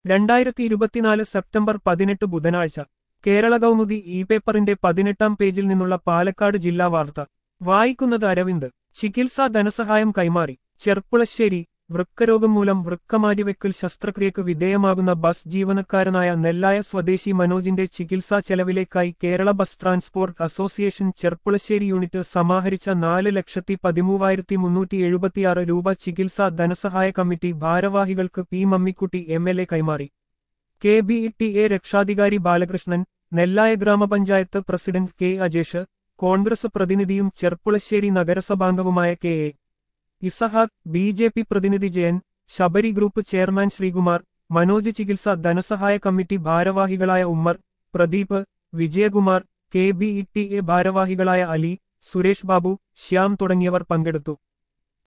രണ്ടായിരത്തി ഇരുപത്തിനാല് സെപ്റ്റംബർ പതിനെട്ട് ബുധനാഴ്ച കേരള കൗമുദി ഇ പേപ്പറിന്റെ പതിനെട്ടാം പേജിൽ നിന്നുള്ള പാലക്കാട് ജില്ലാ വാർത്ത വായിക്കുന്നത് അരവിന്ദ് ചികിത്സാ ധനസഹായം കൈമാറി ചെർപ്പുളശ്ശേരി വൃക്കരോഗം മൂലം വൃക്കമാറ്റിവെക്കൽ ശസ്ത്രക്രിയക്ക് വിധേയമാകുന്ന ബസ് ജീവനക്കാരനായ നെല്ലായ സ്വദേശി മനോജിന്റെ ചികിത്സാ ചെലവിലേക്കായി Kerala bus transport association Cherpulassery unit സമാഹരിച്ച നാല് ലക്ഷത്തി പതിമൂവായിരത്തി മുന്നൂറ്റി എഴുപത്തിയാറ് രൂപ ചികിത്സാ ധനസഹായ കമ്മിറ്റി ഭാരവാഹികൾക്ക് P Mammikutty M L A കൈമാറി കെ ബി ടി എ രക്ഷാധികാരി ബാലകൃഷ്ണൻ നെല്ലായ ഗ്രാമപഞ്ചായത്ത് പ്രസിഡന്റ് കെ അജേഷ് കോൺഗ്രസ് പ്രതിനിധിയും ചെർപ്പുളശ്ശേരി നഗരസഭാംഗവുമായ K A Isahaq B J P പ്രതിനിധി ജയൻ ശബരി ഗ്രൂപ്പ് ചെയർമാൻ ശ്രീകുമാർ മനോജ് ചികിത്സ ധനസഹായ കമ്മിറ്റി ഭാരവാഹികളായ Ummer Pradeep Vijayakumar K B E T A ഭാരവാഹികളായ അലി സുരേഷ് ബാബു ശ്യാം തുടങ്ങിയവർ പങ്കെടുത്തു